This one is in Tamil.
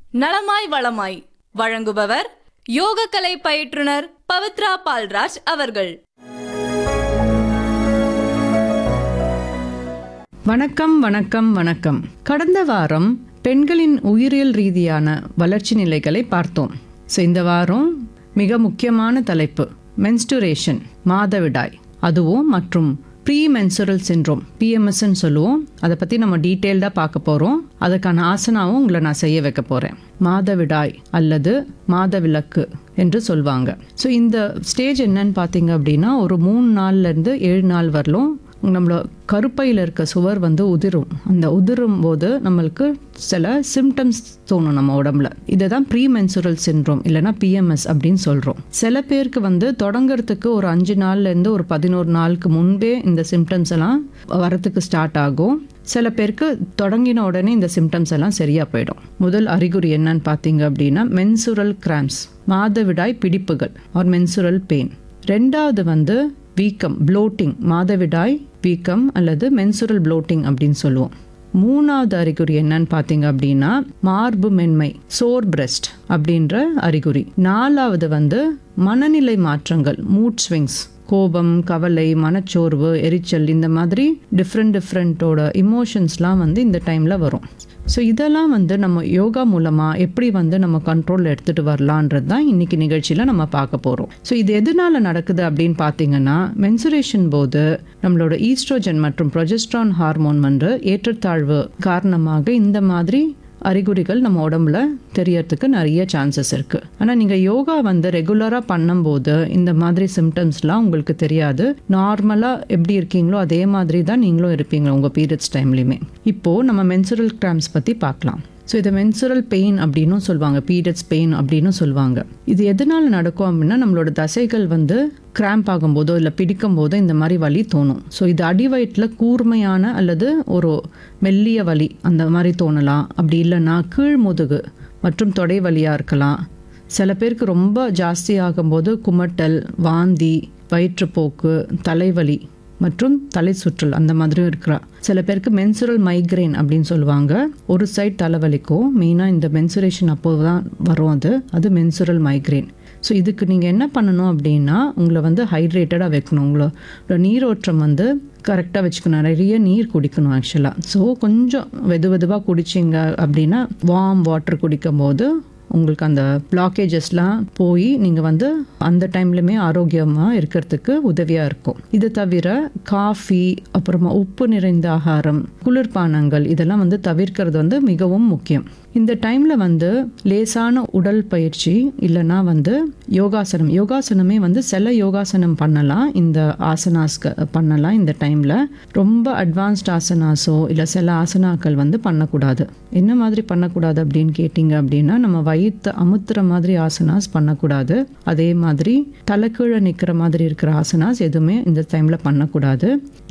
நலமாய் வளமாய் வழங்குபவர் யோகக்கலை பயிற்றுனர் பவித்ரா பால்ராஜ் அவர்கள் வணக்கம் வணக்கம் வணக்கம் கடந்த வாரம் பெண்களின் உயிரியல் ரீதியான வளர்ச்சி நிலைகளை பார்த்தோம் ஸோ இந்த வாரம் மிக முக்கியமான தலைப்பு மென்ஸ்டுரேஷன் மாதவிடாய் அதுவும் மற்றும் ப்ரீ மென்சுரல் சின்ரோம் பிஎம்எஸ்ன்னு சொல்லுவோம் அதை பற்றி நம்ம டீட்டெயில்டாக பார்க்க போகிறோம் அதுக்கான ஆசனாவும் உங்களை நான் செய்ய வைக்க போகிறேன் மாதவிடாய் அல்லது மாதவிலக்கு என்று சொல்வாங்க ஸோ இந்த ஸ்டேஜ் என்னன்னு பார்த்தீங்க அப்படின்னா ஒரு மூணு நாள்லேருந்து ஏழு நாள் வரலும் நம்மள கருப்பையில் இருக்க சுவர் வந்து உதிரும் அந்த உதிரும் போது நம்மளுக்கு சில சிம்டம்ஸ் தோணும் நம்ம உடம்புல இதை தான் ப்ரீ மென்சுரல் சின்ரோம் இல்லைன்னா பிஎம்எஸ் அப்படின்னு சொல்கிறோம் சில பேருக்கு வந்து தொடங்குறதுக்கு ஒரு அஞ்சு நாள்லேருந்து ஒரு பதினோரு நாளுக்கு முன்பே இந்த சிம்டம்ஸ் எல்லாம் வரத்துக்கு ஸ்டார்ட் ஆகும் சில பேருக்கு தொடங்கின உடனே இந்த சிம்டம்ஸ் எல்லாம் சரியா போயிடும் முதல் அறிகுறி என்னன்னு பார்த்தீங்க அப்படின்னா மென்சுரல் கிராம்ஸ் மாதவிடாய் பிடிப்புகள் ஆர் மென்சுரல் பெயின் ரெண்டாவது வந்து வீக்கம் ப்ளோட்டிங் மாதவிடாய் வீக்கம் அல்லது மென்சுரல் ப்ளோட்டிங் அப்படின்னு சொல்லுவோம் மூணாவது அறிகுறி என்னன்னு பார்த்தீங்க அப்படின்னா மார்பு மென்மை சோர் பிரஸ்ட் அப்படின்ற அறிகுறி நாலாவது வந்து மனநிலை மாற்றங்கள் மூட் ஸ்விங்ஸ் கோபம் கவலை மனச்சோர்வு எரிச்சல் இந்த மாதிரி டிஃப்ரெண்ட் டிஃப்ரெண்ட்டோட இமோஷன்ஸ்லாம் வந்து இந்த டைமில் வரும் ஸோ இதெல்லாம் வந்து நம்ம யோகா மூலமாக எப்படி வந்து நம்ம கண்ட்ரோலில் எடுத்துகிட்டு வரலான்றது தான் இன்றைக்கி நிகழ்ச்சியில் நம்ம பார்க்க போகிறோம் ஸோ இது எதனால் நடக்குது அப்படின்னு பார்த்தீங்கன்னா மென்சுரேஷன் போது நம்மளோட ஈஸ்ட்ரோஜன் மற்றும் ப்ரொஜெஸ்ட்ரான் ஹார்மோன் வந்து ஏற்றத்தாழ்வு காரணமாக இந்த மாதிரி அறிகுறிகள் நம்ம உடம்புல தெரியறதுக்கு நிறைய சான்சஸ் இருக்குது ஆனால் நீங்கள் யோகா வந்து ரெகுலராக பண்ணும்போது இந்த மாதிரி சிம்டம்ஸ்லாம் உங்களுக்கு தெரியாது நார்மலாக எப்படி இருக்கீங்களோ அதே மாதிரி தான் நீங்களும் இருப்பீங்க உங்கள் பீரியட்ஸ் டைம்லையுமே இப்போது நம்ம மென்சுரல் கிராம்ஸ் பற்றி பார்க்கலாம் ஸோ இதை மென்சுரல் பெயின் அப்படின்னும் சொல்லுவாங்க பீரியட்ஸ் பெயின் அப்படின்னு சொல்லுவாங்க இது எதனால் நடக்கும் அப்படின்னா நம்மளோட தசைகள் வந்து கிராம்ப் ஆகும்போதோ இல்லை பிடிக்கும் போதோ இந்த மாதிரி வலி தோணும் ஸோ இது அடிவயிற்றில் கூர்மையான அல்லது ஒரு மெல்லிய வலி அந்த மாதிரி தோணலாம் அப்படி இல்லைன்னா கீழ் முதுகு மற்றும் தொடை வலியாக இருக்கலாம் சில பேருக்கு ரொம்ப ஜாஸ்தி ஆகும்போது குமட்டல் வாந்தி வயிற்றுப்போக்கு தலைவலி மற்றும் தலை சுற்றல் அந்த மாதிரியும் இருக்கிறா சில பேருக்கு மென்சுரல் மைக்ரைன் அப்படின்னு சொல்லுவாங்க ஒரு சைட் தலைவலிக்கும் மெயினாக இந்த மென்சுரேஷன் அப்போ தான் வரும் அது அது மென்சுரல் மைக்ரைன் ஸோ இதுக்கு நீங்கள் என்ன பண்ணணும் அப்படின்னா உங்களை வந்து ஹைட்ரேட்டடாக வைக்கணும் உங்களோட நீரோட்டம் வந்து கரெக்டாக வச்சுக்கணும் நிறைய நீர் குடிக்கணும் ஆக்சுவலாக ஸோ கொஞ்சம் வெது வெதுவாக குடிச்சிங்க அப்படின்னா வார்ம் வாட்டர் குடிக்கும் போது உங்களுக்கு அந்த பிளாக்கேஜஸ்லாம் போய் நீங்கள் வந்து அந்த டைம்லையுமே ஆரோக்கியமாக இருக்கிறதுக்கு உதவியாக இருக்கும் இது தவிர காஃபி அப்புறமா உப்பு நிறைந்த ஆகாரம் குளிர்பானங்கள் இதெல்லாம் வந்து தவிர்க்கிறது வந்து மிகவும் முக்கியம் இந்த டைமில் வந்து லேசான உடல் பயிற்சி இல்லைன்னா வந்து யோகாசனம் யோகாசனமே வந்து சில யோகாசனம் பண்ணலாம் இந்த ஆசனாஸ்க்கு பண்ணலாம் இந்த டைமில் ரொம்ப அட்வான்ஸ்ட் ஆசனாஸோ இல்லை சில ஆசனாக்கள் வந்து பண்ணக்கூடாது என்ன மாதிரி பண்ணக்கூடாது அப்படின்னு கேட்டிங்க அப்படின்னா நம்ம வயிற்று அமுத்துற மாதிரி ஆசனாஸ் பண்ணக்கூடாது அதே மாதிரி தலைக்கீழே நிற்கிற மாதிரி இருக்கிற ஆசனாஸ் எதுவுமே இந்த டைமில் பண்ணக்கூடாது